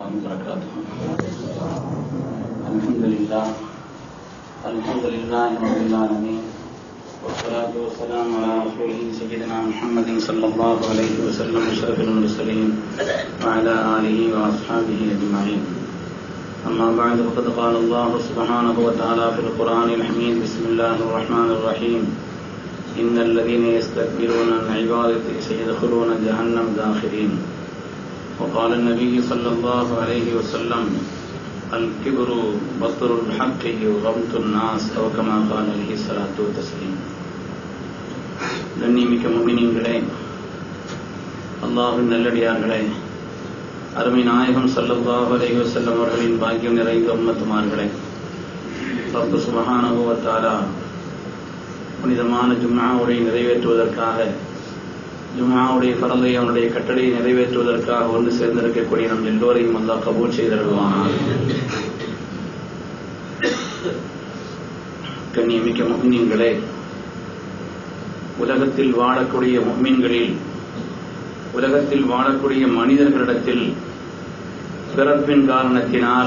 وبركاته الحمد لله الحمد لله رب العالمين والصلاة والسلام على رسوله سيدنا محمد صلى الله عليه وسلم أشرف المرسلين وعلى آله وأصحابه أجمعين أما بعد فقد قال الله سبحانه وتعالى في القرآن الحميد بسم الله الرحمن الرحيم إن الذين يستكبرون عن عبادتي سيدخلون جهنم داخرين وقال النبي صلى الله عليه وسلم الكبر بطر الحق وغمط الناس أو كما قال عليه الصلاة والتسليم கண்ணிமிக்க முமினிங்களே அல்லாஹின் நல்லடியார்களே அருமை நாயகம் சல்லல்லாஹு அலைஹி வஸல்லம் அவர்களின் பாக்கியம் நிறைந்த உம்மத்துமார்களே ரப்பு சுபஹானஹு வ தஆலா புனிதமான ஜும்ஆவுரை நிறைவேற்றுவதற்காக ஜும்ஆவுடைய பரந்தை அவனுடைய கட்டளையை நிறைவேற்றுவதற்காக ஒன்று சேர்ந்திருக்கக்கூடிய நம் எல்லோரையும் அல்லாஹ் கபூல் செய்தருவானார் கண்ணியமிக்க முஹ்மீன்களே உலகத்தில் வாழக்கூடிய முஹ்மீன்களில் உலகத்தில் வாழக்கூடிய மனிதர்களிடத்தில் பிறப்பின் காரணத்தினால்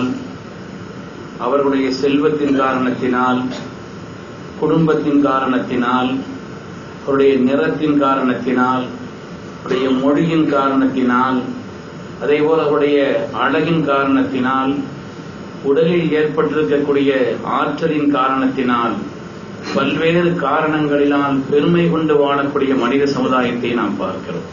அவர்களுடைய செல்வத்தின் காரணத்தினால் குடும்பத்தின் காரணத்தினால் அவருடைய நிறத்தின் காரணத்தினால் அவருடைய மொழியின் காரணத்தினால் அதேபோல் அவருடைய அழகின் காரணத்தினால் உடலில் ஏற்பட்டிருக்கக்கூடிய ஆற்றலின் காரணத்தினால் பல்வேறு காரணங்களினால் பெருமை கொண்டு வாழக்கூடிய மனித சமுதாயத்தை நாம் பார்க்கிறோம்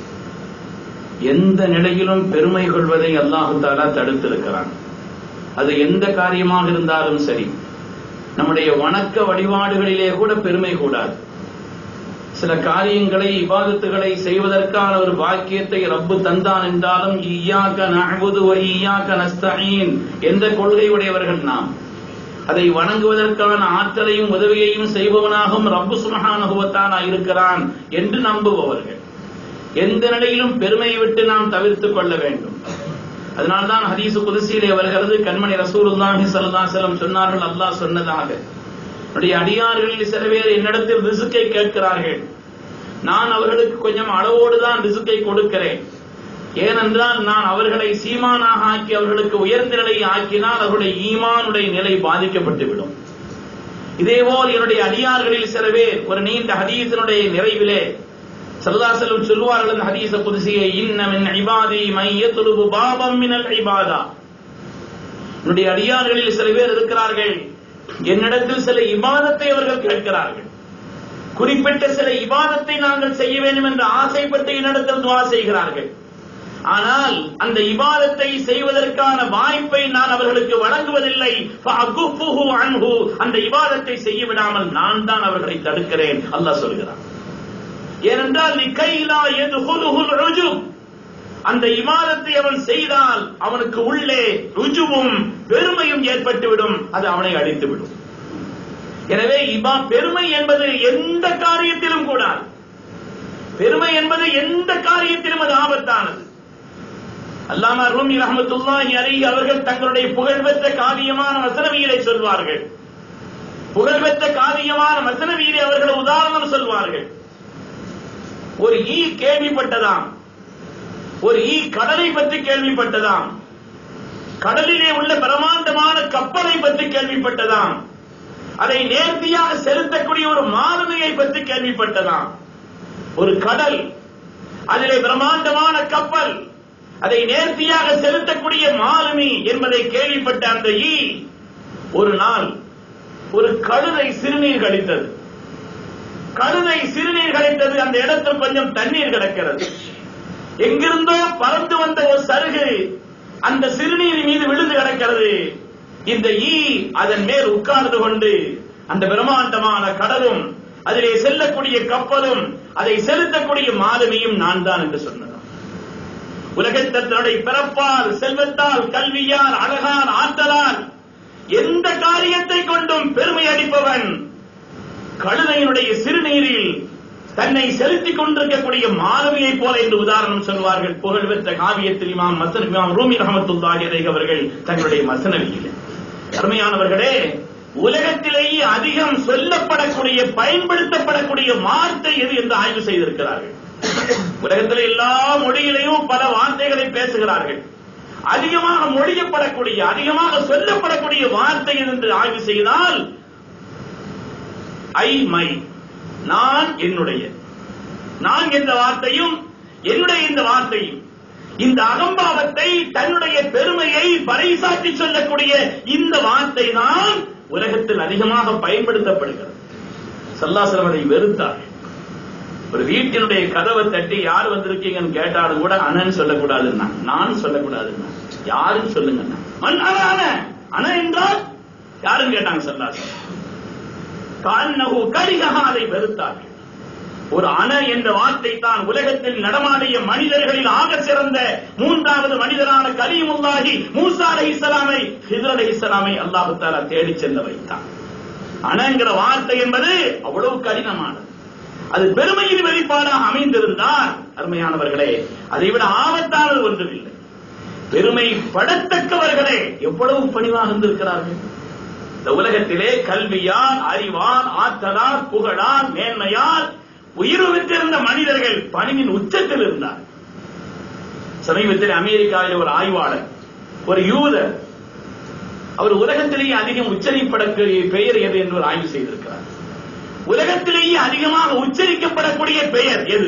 எந்த நிலையிலும் பெருமை கொள்வதை அல்லாஹு தாலா தடுத்திருக்கிறான் அது எந்த காரியமாக இருந்தாலும் சரி நம்முடைய வணக்க வழிபாடுகளிலே கூட பெருமை கூடாது சில காரியங்களை இபாதத்துகளை செய்வதற்கான ஒரு பாக்கியத்தை ரப்பு தந்தான் என்றாலும் ஈயாக்க நஅபுது வ ஈயாக்க நஸ்தஈன் என்ற கொள்கை உடையவர்கள் நாம் அதை வணங்குவதற்கான ஆற்றலையும் உதவியையும் செய்பவனாகவும் ரப்பு சுபஹானஹு வ தஆலா இருக்கிறான் என்று நம்புபவர்கள் எந்த நிலையிலும் பெருமையை விட்டு நாம் தவிர்த்துக் கொள்ள வேண்டும் அதனால்தான் ஹதீசு குதிசியிலே வருகிறது கண்மணி ரசூலுல்லாஹி ஸல்லல்லாஹு அலைஹி வஸல்லம் சொன்னார்கள் அல்லாஹ் சொன்னதாக என்னுடைய அடியார்களில் சில பேர் என்னிடத்தில் ரிசுக்கை கேட்கிறார்கள் நான் அவர்களுக்கு கொஞ்சம் அளவோடு தான் ரிசுக்கை கொடுக்கிறேன் ஏனென்றால் நான் அவர்களை சீமானாக ஆக்கி அவர்களுக்கு உயர்ந்த நிலையை ஆக்கினால் அவர்களுடைய ஈமானுடைய நிலை பாதிக்கப்பட்டுவிடும் இதேபோல் என்னுடைய அடியார்களில் சில பேர் ஒரு நீண்ட ஹதீஸினுடைய நிறைவிலே சல்லாசலம் சொல்வார்கள் அந்த ஹதீஸ புதுசியை இன்ன மின் இபாதி மையத்துலுபு பாபம் மினல் இபாதா என்னுடைய அடியார்களில் சில பேர் இருக்கிறார்கள் என்னிடத்தில் சில இபாதத்தை அவர்கள் கேட்கிறார்கள் குறிப்பிட்ட சில இபாதத்தை நாங்கள் செய்ய வேண்டும் என்று ஆசைப்பட்டு என்னிடத்தில் துவா செய்கிறார்கள் ஆனால் அந்த இபாதத்தை செய்வதற்கான வாய்ப்பை நான் அவர்களுக்கு வழங்குவதில்லை அன்ஹு அந்த இபாதத்தை செய்ய விடாமல் நான் தான் அவர்களை தடுக்கிறேன் அல்லாஹ் சொல்கிறான் ஏனென்றால் லிகைலா யதுஹுலுஹுல் ருஜும் அந்த இமாதத்தை அவன் செய்தால் அவனுக்கு உள்ளே ருஜுவும் பெருமையும் ஏற்பட்டுவிடும் அது அவனை அழித்துவிடும் எனவே இமா பெருமை என்பது எந்த காரியத்திலும் கூடாது பெருமை என்பது எந்த காரியத்திலும் அது ஆபத்தானது அல்லாமா ரூமி ரஹமத்துல்லாஹி அலைஹி அவர்கள் தங்களுடைய புகழ்பெற்ற காவியமான வசனவியலை சொல்வார்கள் புகழ்பெற்ற காவியமான வசனவியலை அவர்கள் உதாரணம் சொல்வார்கள் ஒரு ஈ கேள்விப்பட்டதாம் ஒரு ஈ கடலை பற்றி கேள்விப்பட்டதாம் கடலிலே உள்ள பிரமாண்டமான கப்பலை பற்றி கேள்விப்பட்டதாம் அதை நேர்த்தியாக செலுத்தக்கூடிய ஒரு மாலுமியை பற்றி கேள்விப்பட்டதாம் ஒரு கடல் அதிலே பிரமாண்டமான கப்பல் அதை நேர்த்தியாக செலுத்தக்கூடிய மாலுமி என்பதை கேள்விப்பட்ட அந்த ஈ ஒரு நாள் ஒரு கழுதை சிறுநீர் கழித்தது கழுதை சிறுநீர் கழித்தது அந்த இடத்தில் கொஞ்சம் தண்ணீர் கிடக்கிறது எங்கிருந்தோ பறந்து வந்த ஒரு சருகு அந்த சிறுநீர் மீது விழுந்து கிடக்கிறது இந்த ஈ அதன் மேல் உட்கார்ந்து கொண்டு அந்த பிரம்மாண்டமான கடலும் அதிலே செல்லக்கூடிய கப்பலும் அதை செலுத்தக்கூடிய மாலுமியும் நான் தான் என்று சொன்னதான் உலகத்தினுடைய பிறப்பால் செல்வத்தால் கல்வியால் அழகால் ஆற்றலால் எந்த காரியத்தை கொண்டும் பெருமை அடிப்பவன் கழுதையினுடைய சிறுநீரில் தன்னை செலுத்திக் கொண்டிருக்கக்கூடிய மாணவியை போல என்று உதாரணம் சொல்வார்கள் புகழ்பெற்ற காவியத்தில் இமாம் மசன் இமாம் ரூமி ரஹமத்துல்லாஹி அலைஹி அவர்கள் தங்களுடைய மசனவியில் அருமையானவர்களே உலகத்திலேயே அதிகம் சொல்லப்படக்கூடிய பயன்படுத்தப்படக்கூடிய வார்த்தை எது என்று ஆய்வு செய்திருக்கிறார்கள் உலகத்தில் எல்லா மொழியிலையும் பல வார்த்தைகளை பேசுகிறார்கள் அதிகமாக மொழியப்படக்கூடிய அதிகமாக சொல்லப்படக்கூடிய வார்த்தை என்று ஆய்வு செய்தால் ஐ மை நான் என்னுடைய நான் என்ற வார்த்தையும் என்னுடைய இந்த வார்த்தையும் இந்த அகம்பாவத்தை தன்னுடைய பெருமையை பறைசாற்றி சொல்லக்கூடிய இந்த வார்த்தை தான் உலகத்தில் அதிகமாக பயன்படுத்தப்படுகிறது சல்லாசலம் அதை வெறுத்தார் ஒரு வீட்டினுடைய கதவை தட்டி யார் வந்திருக்கீங்கன்னு கேட்டாலும் கூட அண்ணன் சொல்லக்கூடாதுன்னா நான் சொல்லக்கூடாதுன்னா யாரும் சொல்லுங்க மண் அன அன என்றால் யாரும் கேட்டாங்க சல்லாசலம் கான்னகு கரிகா அதை வெறுத்தார்கள் ஒரு அண என்ற வார்த்தை தான் உலகத்தில் நடமாடிய மனிதர்களில் ஆக சிறந்த மூன்றாவது மனிதரான கலீமுல்லாஹி மூசா அலை இஸ்லாமை ஹிதர் அலை இஸ்லாமை அல்லாஹு தாலா தேடி செல்ல வைத்தான் அணங்கிற வார்த்தை என்பது அவ்வளவு கடினமானது அது பெருமையின் வெளிப்பாடாக அமைந்திருந்தால் அருமையானவர்களே அதை விட ஆபத்தானது ஒன்றுமில்லை பெருமை படத்தக்கவர்களே எவ்வளவு பணிவாக இருந்திருக்கிறார்கள் இந்த உலகத்திலே கல்வியால் அறிவால் ஆற்றலால் புகழால் மேன்மையால் உயிர் பெற்றிருந்த மனிதர்கள் பணிவின் உச்சத்தில் இருந்தார் சமீபத்தில் அமெரிக்காவில் ஒரு ஆய்வாளர் ஒரு யூதர் அவர் உலகத்திலேயே அதிகம் உச்சரிப்படக்கூடிய பெயர் எது என்று ஒரு ஆய்வு செய்திருக்கிறார் உலகத்திலேயே அதிகமாக உச்சரிக்கப்படக்கூடிய பெயர் எது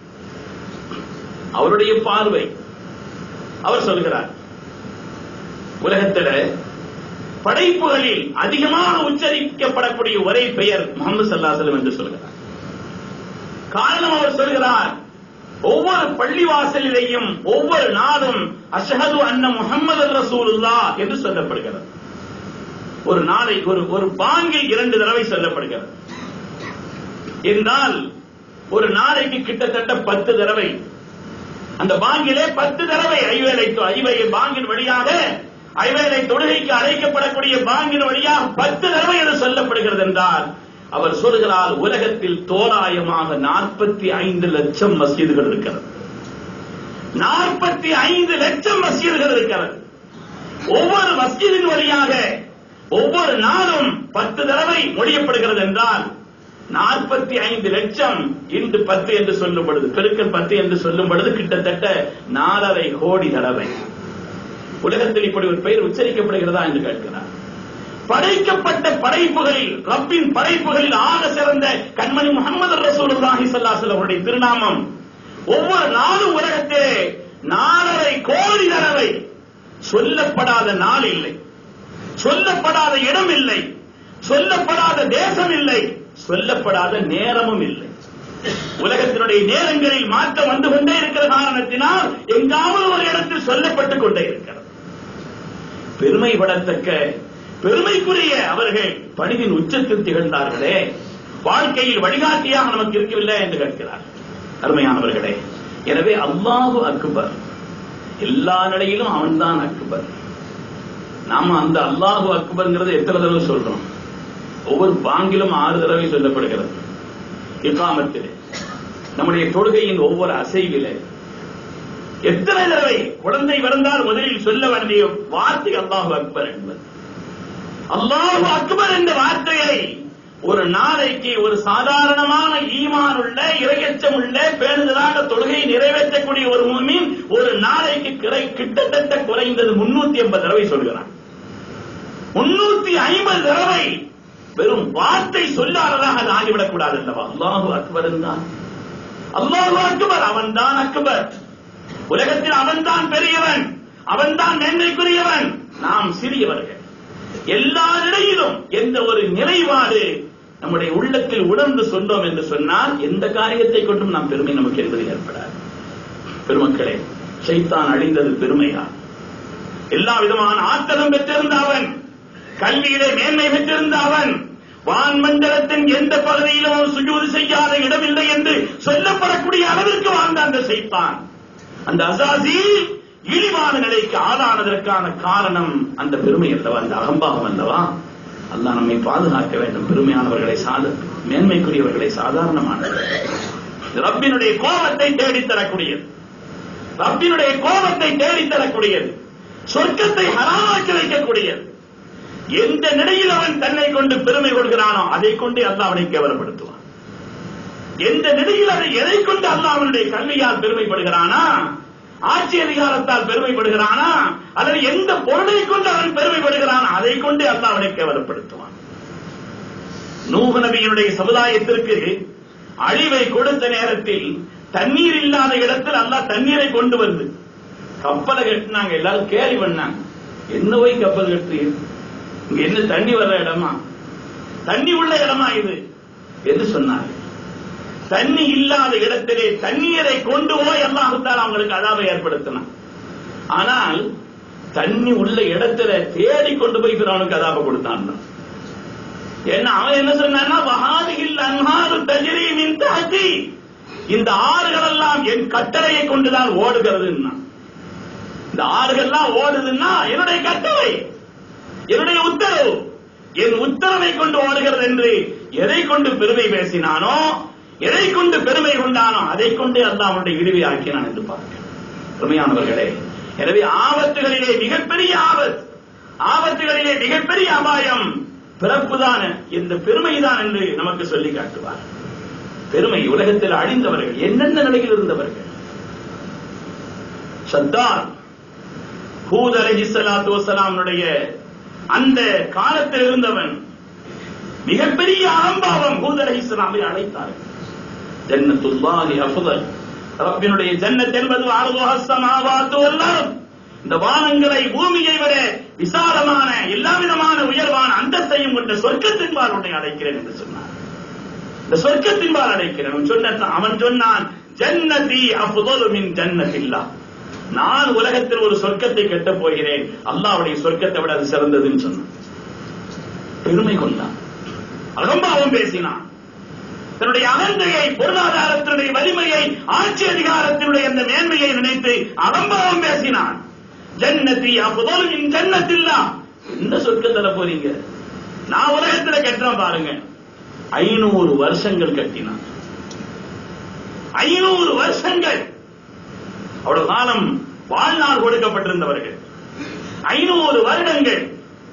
அவருடைய பார்வை அவர் சொல்கிறார் உலகத்தில் படைப்புகளில் அதிகமாக உச்சரிக்கப்படக்கூடிய ஒரே பெயர் முகமது சல்லாசலம் என்று சொல்கிறார் காரணம் அவர் சொல்கிறார் ஒவ்வொரு பள்ளிவாசலிலேயும் ஒவ்வொரு நாளும் அஷஹது அன்ன முகமது ரசூலுல்லா என்று சொல்லப்படுகிறது ஒரு நாளை ஒரு ஒரு பாங்கில் இரண்டு தடவை சொல்லப்படுகிறது என்றால் ஒரு நாளைக்கு கிட்டத்தட்ட பத்து தடவை அந்த பாங்கிலே பத்து தடவை ஐவேலை ஐவை பாங்கின் வழியாக ஐவேலை தொழுகைக்கு அழைக்கப்படக்கூடிய பாங்கின் வழியாக பத்து தடவை என்று சொல்லப்படுகிறது என்றால் அவர் சொல்கிறார் உலகத்தில் தோராயமாக நாற்பத்தி ஐந்து லட்சம் மஸ்ஜிதுகள் இருக்கிறது நாற்பத்தி ஐந்து லட்சம் மஸ்ஜிதுகள் இருக்கிறது ஒவ்வொரு மஸ்ஜிதின் வழியாக ஒவ்வொரு நாளும் பத்து தடவை மொழியப்படுகிறது என்றால் நாற்பத்தி ஐந்து லட்சம் இன்று பத்து என்று சொல்லும் பொழுது பெருக்கல் பத்து என்று சொல்லும் பொழுது கிட்டத்தட்ட நாலரை கோடி தடவை உலகத்தில் இப்படி ஒரு பெயர் உச்சரிக்கப்படுகிறதா என்று கேட்கிறார் படைக்கப்பட்ட படைப்புகளில் ரப்பின் படைப்புகளில் ஆக சிறந்த கண்மணி முகமது ரசூலுல்லாஹி ஸல்லல்லாஹு அவருடைய திருநாமம் ஒவ்வொரு நாளும் உலகத்திலே நாலரை கோடி தடவை சொல்லப்படாத நாள் இல்லை சொல்லப்படாத இடம் இல்லை சொல்லப்படாத தேசம் இல்லை சொல்லப்படாத நேரமும் இல்லை உலகத்தினுடைய நேரங்களில் மாற்றம் வந்து கொண்டே இருக்கிற காரணத்தினால் எங்காவது ஒரு இடத்தில் சொல்லப்பட்டுக் கொண்டே இருக்கிறது பெருமைப்படத்தக்க பெருமைக்குரிய அவர்கள் பணிவின் உச்சத்தில் திகழ்ந்தார்களே வாழ்க்கையில் வழிகாட்டியாக நமக்கு இருக்கவில்லை என்று கேட்கிறார் அருமையானவர்களே எனவே அல்லாஹு அக்பர் எல்லா நிலையிலும் அவன்தான் அக்பர் நாம அந்த அல்லாஹு அக்பர்ங்கிறது எத்தனை தடவை சொல்றோம் ஒவ்வொரு பாங்கிலும் ஆறு தடவை சொல்லப்படுகிறது இக்காமத்திலே நம்முடைய தொழுகையின் ஒவ்வொரு அசைவிலே எத்தனை தடவை குழந்தை பிறந்தால் முதலில் சொல்ல வேண்டிய வார்த்தை அல்லாஹு அக்பர் என்பது அல்லாஹு அக்பர் என்ற வார்த்தையை ஒரு நாளைக்கு ஒரு சாதாரணமான ஈமான் உள்ள இரையச்சம் உள்ள பேணுதலாக தொழுகையை நிறைவேற்றக்கூடிய ஒரு முஸ்லிம் ஒரு நாளைக்கு கிரை கிட்டத்தட்ட குறைந்தது முன்னூத்தி எண்பது தடவை சொல்கிறான் முன்னூத்தி ஐம்பது தடவை வெறும் வார்த்தை சொல்லாததாக அது ஆகிவிடக் கூடாது அல்லவா அல்லாஹு அக்பர் தான் அல்லாஹு அக்பர் அவன்தான் அக்பர் உலகத்தில் அவன்தான் பெரியவன் அவன்தான் மேன்மைக்குரியவன் நாம் சிறியவர்கள் எல்லா நிலையிலும் எந்த ஒரு நிலைப்பாடு நம்முடைய உள்ளத்தில் உணர்ந்து சொன்னோம் என்று சொன்னால் எந்த காரியத்தை கொண்டும் நாம் பெருமை நமக்கு என்பது ஏற்படாது பெருமக்களே சைத்தான் அழிந்தது பெருமையா எல்லா விதமான ஆற்றலும் பெற்றிருந்த அவன் கல்வியிலே மேன்மை பெற்றிருந்த அவன் வான்மண்டலத்தின் எந்த பகுதியிலும் அவன் சுஜூது செய்யாத இடமில்லை என்று சொல்லப்படக்கூடிய அளவிற்கு வாழ்ந்த அந்த சைத்தான் அந்த அசாசி இழிவான நிலைக்கு ஆளானதற்கான காரணம் அந்த பெருமை அல்லவா அந்த அகம்பாவம் அல்லவா அல்லாஹ் நம்மை பாதுகாக்க வேண்டும் பெருமையானவர்களை சாத மேன்மைக்குரியவர்களை சாதாரணமானவர்கள் ரப்பினுடைய கோபத்தை தேடித் தரக்கூடியது ரப்பினுடைய கோபத்தை தேடித் தரக்கூடியது சொர்க்கத்தை ஹராமாக்கி வைக்கக்கூடியது எந்த நிலையில் அவன் தன்னை கொண்டு பெருமை கொள்கிறானோ அதை கொண்டு அல்லாஹ் அவனை கேவலப்படுத்துவான் எந்த நிலையில் அதை எதை கொண்டு அல்லாஹ் அவனுடைய கல்வியால் பெருமைப்படுகிறானா ஆட்சி அதிகாரத்தால் பெருமைப்படுகிறானா அல்லது எந்த பொருளை கொண்டு அவன் பெருமைப்படுகிறான் அதை கொண்டு அல்லாஹ் அவனை கேவலப்படுத்துவான் நூஹ் நபியினுடைய சமுதாயத்திற்கு அழிவை கொடுத்த நேரத்தில் தண்ணீர் இல்லாத இடத்தில் அல்லாஹ் தண்ணீரை கொண்டு வந்து கப்பலை கட்டினாங்க எல்லாரும் கேலி பண்ணாங்க என்ன போய் கப்பல் கட்டு இங்க என்ன தண்ணி வர்ற இடமா தண்ணி உள்ள இடமா இது என்று சொன்னார்கள் தண்ணி இல்லாத இடத்திலே தண்ணீரை கொண்டு போய் அல்லாஹுத்தால் அவங்களுக்கு அதாவை ஏற்படுத்தினான் ஆனால் தண்ணி உள்ள இடத்துல தேடி கொண்டு போய் அவனுக்கு அதாப கொடுத்தான் ஏன்னா அவன் என்ன சொன்னான்னா வஹாதிகில் அன்ஹாரு தஜ்ரி மின் தஹ்தி இந்த ஆறுகள் எல்லாம் என் கட்டளையை கொண்டுதான் ஓடுகிறதுன்னா இந்த ஆறுகள்லாம் ஓடுதுன்னா என்னுடைய கட்டளை என்னுடைய உத்தரவு என் உத்தரவை கொண்டு ஓடுகிறது என்று எதை கொண்டு பெருமை பேசினானோ எதை கொண்டு பெருமை கொண்டானோ அதை கொண்டு அல்லாஹ் அவனுடைய இழிவை ஆக்கினான் என்று பார்க்க உண்மையானவர்களே எனவே ஆபத்துகளிலே மிகப்பெரிய ஆபத்து ஆபத்துகளிலே மிகப்பெரிய அபாயம் பிறப்புதான் இந்த பெருமைதான் என்று நமக்கு சொல்லி காட்டுவார் பெருமை உலகத்தில் அழிந்தவர்கள் என்னென்ன நிலையில் இருந்தவர்கள் சத்தார் ஹூத் அலஹி சலாத்து வசலாமுடைய அந்த காலத்தில் இருந்தவன் மிகப்பெரிய அகம்பாவம் ஹூத் அலஹி சலாமை அழைத்தார்கள் ஜன்னத்துல்லாஹி அஃதல் ரப்பினுடைய ஜன்னத் என்பது அருதுஹ ஸமாவாத்து வல் அர்த் இந்த வானங்களை பூமியை விட விசாலமான எல்லா விதமான உயர்வான அந்தஸ்தையும் கொண்ட சொர்க்கத்தின்பால் உன்னை அழைக்கிறேன் என்று சொன்னார் இந்த சொர்க்கத்தின்பால் அழைக்கிறேன் அவன் சொன்ன அவன் சொன்னான் ஜன்னதி அஃதலு மின் ஜன்னத்தில்லா நான் உலகத்தில் ஒரு சொர்க்கத்தை கட்டப் போகிறேன் அல்லாஹ்வுடைய சொர்க்கத்தை விட அது சிறந்ததுன்னு சொன்னான் பெருமை கொண்டான் அகம்பாவம் பேசினான் தன்னுடைய அகந்தையை பொருளாதாரத்தினுடைய வலிமையை ஆட்சி அதிகாரத்தினுடைய அந்த மேன்மையை நினைத்து அகம்பாவம் பேசினான் ஜன்னதி அப்போதும் ஜன்னத்தில்லா என்ன சொர்க்கத்துல போறீங்க நான் உலகத்துல கட்டுறேன் பாருங்க ஐநூறு வருஷங்கள் கட்டினான் ஐநூறு வருஷங்கள் அவ்வளவு காலம் வாழ்நாள் கொடுக்கப்பட்டிருந்தவர்கள் ஐநூறு வருடங்கள்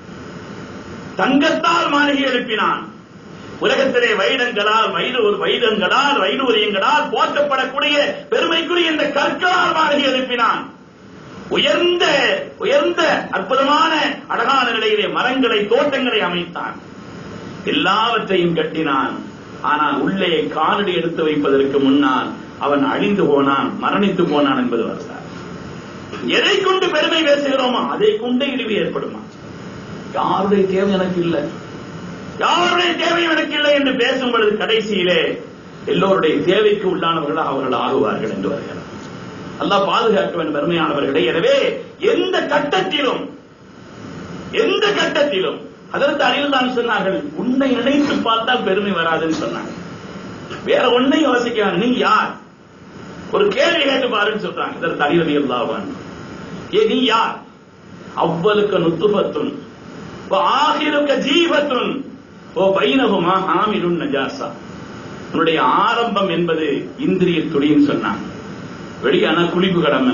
தங்கத்தால் மாளிகை எழுப்பினான் உலகத்திலே வைடங்களால் வைடூர் வைடங்களால் வைடூரியங்களால் போற்றப்படக்கூடிய பெருமைக்குரிய இந்த கற்களால் மாளிகை எழுப்பினான் உயர்ந்த உயர்ந்த அற்புதமான அழகான நிலையிலே மரங்களை தோட்டங்களை அமைத்தான் எல்லாவற்றையும் கட்டினான் ஆனால் உள்ளே காலடி எடுத்து வைப்பதற்கு முன்னால் அவன் அழிந்து போனான் மரணித்து போனான் என்பது வரலாறு எதை கொண்டு பெருமை பேசுகிறோமோ அதை கொண்டே இழிவு ஏற்படுமா யாருடைய தேவை எனக்கு இல்லை யாருடைய தேவை எனக்கு இல்லை என்று பேசும் பொழுது கடைசியிலே எல்லோருடைய தேவைக்கு உள்ளானவர்களாக அவர்கள் ஆகுவார்கள் என்று வருகிறார் அல்லாஹ் பாதுகாக்க வேண்டும் பெருமையானவர்களே எனவே எந்த கட்டத்திலும் எந்த கட்டத்திலும் அதற்கு அறிவில் தான் சொன்னார்கள் உன்னை நினைத்து பார்த்தால் பெருமை வராதுன்னு சொன்னாங்க வேற ஒன்னையும் யோசிக்க வேண்டாம். நீ யார் ஒரு கேள்வி கேட்டு பாருன்னு சொல்றாங்க இதற்கு அறிவதி அல்லாவான் ஏ நீ யார் அவ்வளுக்கு நுத்துபத்துன் ஆகிருக்க ஜீவத்துன் ஓ பைனகுமா ஹாமிலுன் நஜாசா உன்னுடைய ஆரம்பம் என்பது இந்திரிய துடின்னு சொன்னாங்க வெளியான குளிப்பு கடமை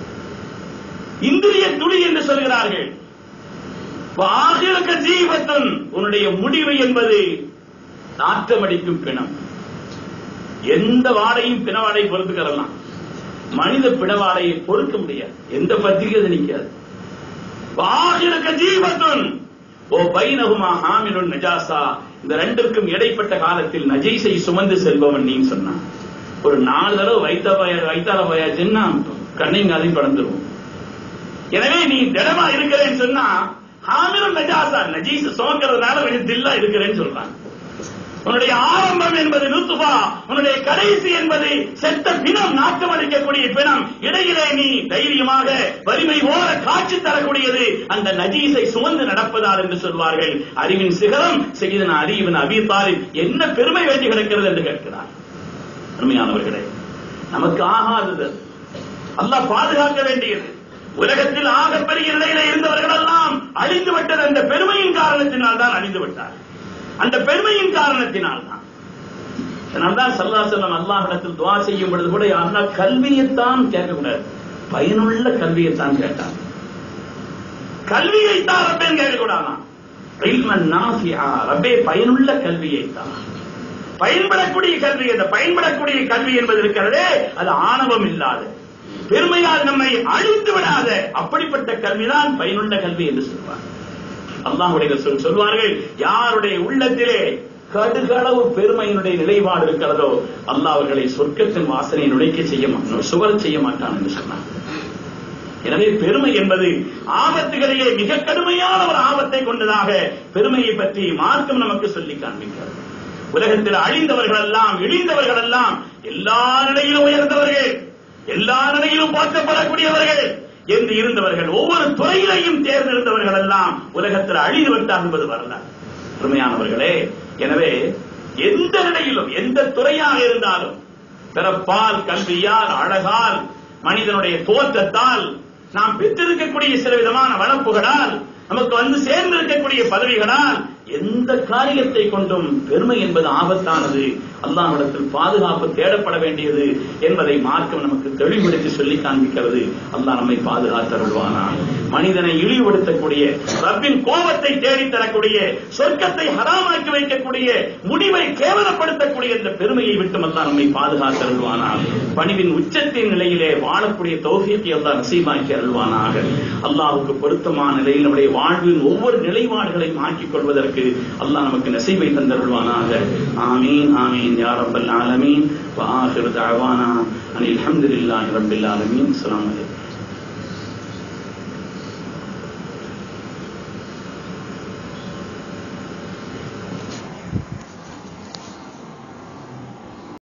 இந்திரிய துளி என்று சொல்கிறார்கள் ஆகிருக்க ஜீவத்துன் உன்னுடைய முடிவு என்பது நாற்றமடிக்கும் பிணம் எந்த வாடையும் பிணவாடை பொறுத்துக்கிறலாம் மனித பிணவாடையை பொறுக்க முடியாது எந்த பத்திரிகை அது நிக்காது வாகிருக்க ஜீவத்துன் ஓ பைனகுமா ஹாமிலுன் நஜாசா இந்த ரெண்டிற்கும் இடைப்பட்ட காலத்தில் நஜீஸை சுமந்து செல்பவன் நீ சொன்னான் ஒரு நாலு தடவை வைத்த வைத்தால போயாச்சுன்னா கண்ணையும் காதையும் படந்துரும் எனவே நீ திடமா இருக்கிறேன்னு சொன்னா ஹாமிலும் நஜாசா நஜீஸ் சுமக்கிறதுனால வெளியே தில்லா இருக்கிறேன்னு சொல்றான் உன்னுடைய ஆரம்பம் என்பது நுத்துபா உன்னுடைய கடைசி என்பது செத்த பிணம் நாட்டம் அளிக்கக்கூடிய பிணம் இடையிலே நீ தைரியமாக வலிமை போல காட்சி தரக்கூடியது அந்த நஜீஸை சுமந்து நடப்பதால் என்று சொல்வார்கள் அறிவின் சிகரம் செய்தன அறிவின் அபித்தாரின் என்ன பெருமை வேண்டி கிடக்கிறது என்று கேட்கிறார் அருமையானவர்களே நமக்கு ஆகாதது அல்லாஹ் பாதுகாக்க வேண்டியது உலகத்தில் ஆகப்பெரிய நிலையில இருந்தவர்கள் எல்லாம் அழிந்து விட்டது அந்த பெருமையின் காரணத்தினால் தான் அழிந்து விட்டார் அந்த பெருமையின் காரணத்தினால் தான் அதனால்தான் சல்லா செல்லம் அல்லாஹிடத்தில் துவா செய்யும் பொழுது கூட யாருன்னா கல்வியைத்தான் கேட்கக்கூடாது பயனுள்ள கல்வியைத்தான் கேட்டான் கல்வியைத்தான் ரப்பேன் கேட்கக்கூடாதான் இல்மன் நாஃபியா ரப்பே பயனுள்ள கல்வியைத்தான் பயன்படக்கூடிய கல்வி அந்த பயன்படக்கூடிய கல்வி என்பது இருக்கிறதே அது ஆணவம் இல்லாத பெருமையால் நம்மை அழித்து விடாத அப்படிப்பட்ட கல்விதான் பயனுள்ள கல்வி என்று சொல்வார் அல்லாஹுடைய சொல் சொல்வார்கள் யாருடைய உள்ளத்திலே கடுகளவு பெருமையினுடைய நிலைப்பாடு இருக்கிறதோ அல்லாஹ் அவர்களை சொர்க்கத்தின் வாசனை நுழைக்க செய்ய மாட்டான் சுவர் செய்ய மாட்டான் என்று சொன்னார் எனவே பெருமை என்பது ஆபத்துகளிலே மிக கடுமையான ஒரு ஆபத்தை கொண்டதாக பெருமையை பற்றி மார்க்கம் நமக்கு சொல்லி காண்பிக்கிறது உலகத்தில் அழிந்தவர்கள் எல்லாம் இழிந்தவர்கள் எல்லாம் எல்லா நிலையிலும் உயர்ந்தவர்கள் எல்லா நிலையிலும் போற்றப்படக்கூடியவர்கள் என்று இருந்தவர்கள் ஒவ்வொரு துறையிலையும் தேர்ந்தெடுத்தவர்கள் எல்லாம் உலகத்தில் அழிந்து விட்டார் என்பது வரலாறு பெருமையானவர்களே எனவே எந்த நிலையிலும் எந்த துறையாக இருந்தாலும் பிறப்பால் கல்வியால் அழகால் மனிதனுடைய தோற்றத்தால் நாம் பெற்றிருக்கக்கூடிய சில விதமான வளப்புகளால் நமக்கு வந்து சேர்ந்திருக்கக்கூடிய பதவிகளால் எந்த காரியத்தை கொண்டும் பெருமை என்பது ஆபத்தானது அல்லாஹ்விடத்தில் பாதுகாப்பு தேடப்பட வேண்டியது என்பதை மார்க்கம் நமக்கு தெளிவுபடுத்தி சொல்லி காண்பிக்கிறது அல்லாஹ் நம்மை பாதுகாத்தருள்வானா மனிதனை இழிவுபடுத்தக்கூடிய ரப்பின் கோபத்தை தேடித் தரக்கூடிய சொர்க்கத்தை ஹராமாக்கி வைக்கக்கூடிய முடிவை கேவலப்படுத்தக்கூடிய இந்த பெருமையை விட்டு அல்லாஹ் நம்மை பாதுகாத்தருள்வானா பணிவின் உச்சத்தின் நிலையிலே வாழக்கூடிய தௌஃபீக்கை அல்லாஹ் நசீபாக்கி அருள்வானாக அல்லாஹ்வுக்கு பொருத்தமான நிலையில் நம்முடைய வாழ்வின் ஒவ்வொரு நிலைப்பாடுகளையும் ஆக்கிக் கொள்வதற்கு அல்லாஹ் நமக்கு நசீபை தந்தருள்வானாக ஆமீன் ஆமீன் யா ரப்பல் ஆலமீன் வ ஆகிரு தஅவானா அனில் ஹம்துலில்லாஹி ரப்பில் ஆலமீன் அஸ்ஸலாமு அலைக்கும்